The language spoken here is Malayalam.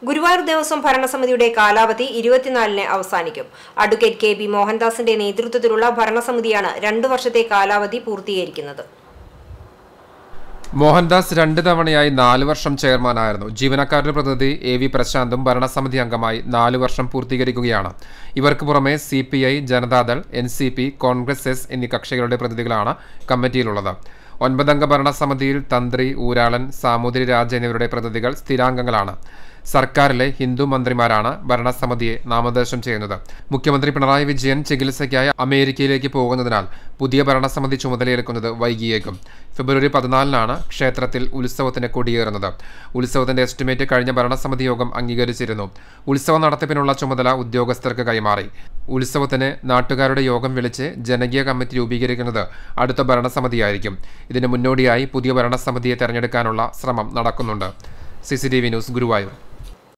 ഗുരുവായൂർ ദേവസ്വം ഭരണസമിതിയുടെ കാലാവധി ഇരുപത്തിനാലിന് അവസാനിക്കും അഡ്വക്കേറ്റ് കെ ബി മോഹൻദാസിന്റെ നേതൃത്വത്തിലുള്ള ഭരണസമിതിയാണ് രണ്ടു വർഷത്തെ കാലാവധി പൂർത്തീകരിക്കുന്നത് മോഹൻദാസ് രണ്ട് തവണയായി നാല് വർഷം ചെയർമാനായിരുന്നു ജീവനക്കാരുടെ പ്രതിനിധി എ വി പ്രശാന്തും ഭരണസമിതി അംഗമായി നാല് വർഷം പൂർത്തീകരിക്കുകയാണ് ഇവർക്ക് പുറമെ C P I Janata Dal N C P Congress S എന്നീ കക്ഷികളുടെ പ്രതിനിധികളാണ് കമ്മിറ്റിയിലുള്ളത് ഒൻപതംഗ ഭരണസമിതിയിൽ തന്ത്രി ഊരാളൻ സാമൂതിരി രാജ എന്നിവരുടെ പ്രതിനിധികൾ സ്ഥിരാംഗങ്ങളാണ് സർക്കാരിലെ ഹിന്ദു മന്ത്രിമാരാണ് ഭരണസമിതിയെ നാമനിർദ്ദേശം ചെയ്യുന്നത് മുഖ്യമന്ത്രി പിണറായി വിജയൻ ചികിത്സയ്ക്കായി അമേരിക്കയിലേക്ക് പോകുന്നതിനാൽ പുതിയ ഭരണസമിതി ചുമതലയേൽക്കുന്നത് വൈകിയേക്കും ഫെബ്രുവരി പതിനാലിനാണ് ക്ഷേത്രത്തിൽ ഉത്സവത്തിന് കൊടിയേറുന്നത് ഉത്സവത്തിന്റെ എസ്റ്റിമേറ്റ് കഴിഞ്ഞ ഭരണസമിതി യോഗം അംഗീകരിച്ചിരുന്നു ഉത്സവ നടത്തിപ്പിനുള്ള ചുമതല ഉദ്യോഗസ്ഥർക്ക് കൈമാറി ഉത്സവത്തിന് നാട്ടുകാരുടെ യോഗം വിളിച്ച് ജനകീയ കമ്മിറ്റി രൂപീകരിക്കുന്നത് അടുത്ത ഭരണസമിതിയായിരിക്കും ഇതിന് മുന്നോടിയായി പുതിയ ഭരണസമിതിയെ തെരഞ്ഞെടുക്കാനുള്ള ശ്രമം നടക്കുന്നുണ്ട് സി ന്യൂസ് ഗുരുവായൂർ